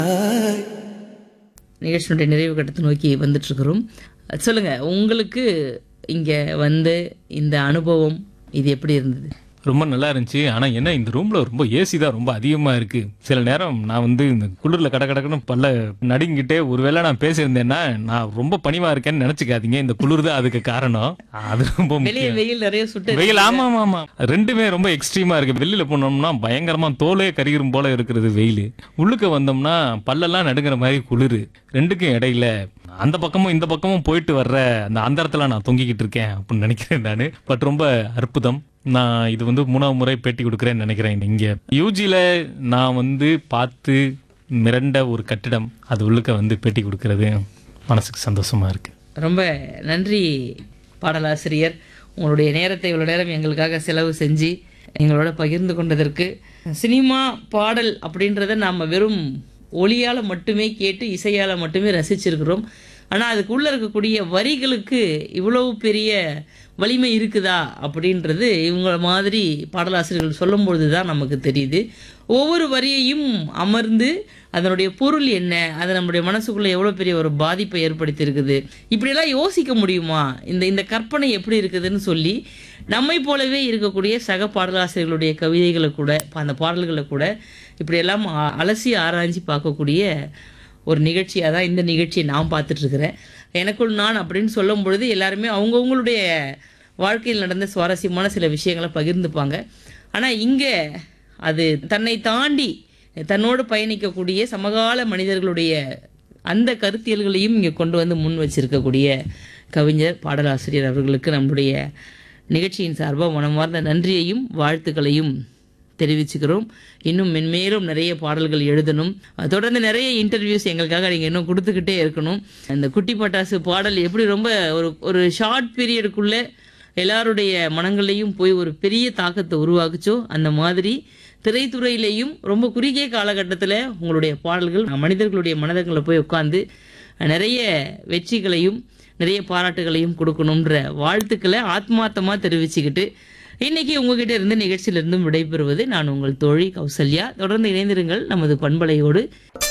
நிகழ்ச்சியினுடைய நிறைவு கட்டத்தை நோக்கி வந்துட்டு இருக்கிறோம் சொல்லுங்க உங்களுக்கு இங்க வந்து இந்த அனுபவம் இது எப்படி இருந்தது ரொம்ப நல்லா இருந்துச்சு ஆனா என்ன இந்த ரூம்ல ரொம்ப ஏசி தான் ரொம்ப அதிகமா இருக்கு சில நேரம் நான் வந்து இந்த குளிர்ல கட கடக்குன்னு பல்ல நடுங்கிட்டே ஒருவேளை நான் பேசியிருந்தேன்னா நான் ரொம்ப பணிவா இருக்கேன்னு நினைச்சுக்காதீங்க இந்த குளிர் தான் அதுக்கு காரணம் அது ரொம்ப வெளியே முக்கியம் வெயில் நிறைய சுட்டு வெயில் ஆமா ஆமா ஆமா ரெண்டுமே ரொம்ப எக்ஸ்ட்ரீமா இருக்கு வெளியில போனோம்னா பயங்கரமா தோலே கரிகிரும் போல இருக்கிறது வெயில் உள்ளுக்க வந்தோம்னா பல்லெல்லாம் நடுங்கிற மாதிரி குளிர் ரெண்டுக்கும் இடையில அந்த பக்கமும் இந்த பக்கமும் போயிட்டு வர்ற அந்த அந்தரத்துல நான் தொங்கிக்கிட்டு இருக்கேன் அப்படின்னு நினைக்கிறேன் நான் பட் ரொம்ப அற்புதம் நான் இது வந்து மூணாவது முறை பேட்டி கொடுக்குறேன்னு நினைக்கிறேன் இங்க யூஜில நான் வந்து பார்த்து மிரண்ட ஒரு கட்டிடம் அது உள்ளுக்க வந்து பேட்டி கொடுக்கறது மனசுக்கு சந்தோஷமா இருக்கு ரொம்ப நன்றி பாடலாசிரியர் உங்களுடைய நேரத்தை இவ்வளோ நேரம் எங்களுக்காக செலவு செஞ்சு எங்களோட பகிர்ந்து கொண்டதற்கு சினிமா பாடல் அப்படின்றத நாம் வெறும் ஒளியால் மட்டுமே கேட்டு இசையால் மட்டுமே ரசிச்சிருக்கிறோம் ஆனால் அதுக்குள்ளே இருக்கக்கூடிய வரிகளுக்கு இவ்வளவு பெரிய வலிமை இருக்குதா அப்படின்றது இவங்கள மாதிரி பாடலாசிரியர்கள் சொல்லும்பொழுது தான் நமக்கு தெரியுது ஒவ்வொரு வரியையும் அமர்ந்து அதனுடைய பொருள் என்ன அது நம்முடைய மனசுக்குள்ள எவ்வளோ பெரிய ஒரு பாதிப்பை ஏற்படுத்தியிருக்குது இப்படியெல்லாம் யோசிக்க முடியுமா இந்த இந்த கற்பனை எப்படி இருக்குதுன்னு சொல்லி நம்மை போலவே இருக்கக்கூடிய சக பாடலாசிரியர்களுடைய கவிதைகளை கூட அந்த பாடல்களை கூட இப்படியெல்லாம் அ- அலசி ஆராய்ச்சி பார்க்கக்கூடிய ஒரு நிகழ்ச்சியாக தான் இந்த நிகழ்ச்சியை நான் பார்த்துட்டு இருக்கிறேன் எனக்குள் நான் அப்படின்னு சொல்லும் பொழுது எல்லாருமே அவங்கவுங்களுடைய வாழ்க்கையில் நடந்த சுவாரஸ்யமான சில விஷயங்களை பகிர்ந்துப்பாங்க ஆனால் இங்கே அது தன்னை தாண்டி தன்னோடு பயணிக்கக்கூடிய சமகால மனிதர்களுடைய அந்த கருத்தியல்களையும் இங்கே கொண்டு வந்து முன் வச்சிருக்கக்கூடிய கவிஞர் பாடலாசிரியர் அவர்களுக்கு நம்முடைய நிகழ்ச்சியின் சார்பாக மனமார்ந்த நன்றியையும் வாழ்த்துக்களையும் தெரிவிச்சுக்கிறோம் இன்னும் மென்மேலும் நிறைய பாடல்கள் எழுதணும் அஹ் தொடர்ந்து நிறைய இன்டர்வியூஸ் எங்களுக்காக நீங்கள் இன்னும் கொடுத்துக்கிட்டே இருக்கணும் அந்த குட்டி பட்டாசு பாடல் எப்படி ரொம்ப ஒரு ஒரு ஷார்ட் பீரியடுக்குள்ளே எல்லாருடைய மனங்களையும் போய் ஒரு பெரிய தாக்கத்தை உருவாக்குச்சோ அந்த மாதிரி திரைத்துறையிலையும் ரொம்ப குறுகிய காலகட்டத்தில் உங்களுடைய பாடல்கள் மனிதர்களுடைய மனதங்களை போய் உட்காந்து நிறைய வெற்றிகளையும் நிறைய பாராட்டுகளையும் கொடுக்கணுன்ற வாழ்த்துக்களை ஆத்மார்த்தமாக தெரிவிச்சுக்கிட்டு இன்னைக்கு உங்ககிட்ட இருந்து நிகழ்ச்சியிலிருந்து விடைபெறுவது நான் உங்கள் தோழி கௌசல்யா தொடர்ந்து இணைந்திருங்கள் நமது பண்பலையோடு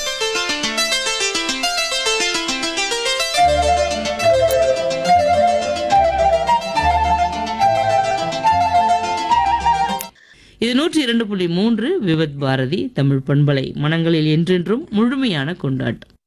இது நூற்றி இரண்டு புள்ளி மூன்று விவத் பாரதி தமிழ் பண்பலை மனங்களில் என்றென்றும் முழுமையான கொண்டாட்டம்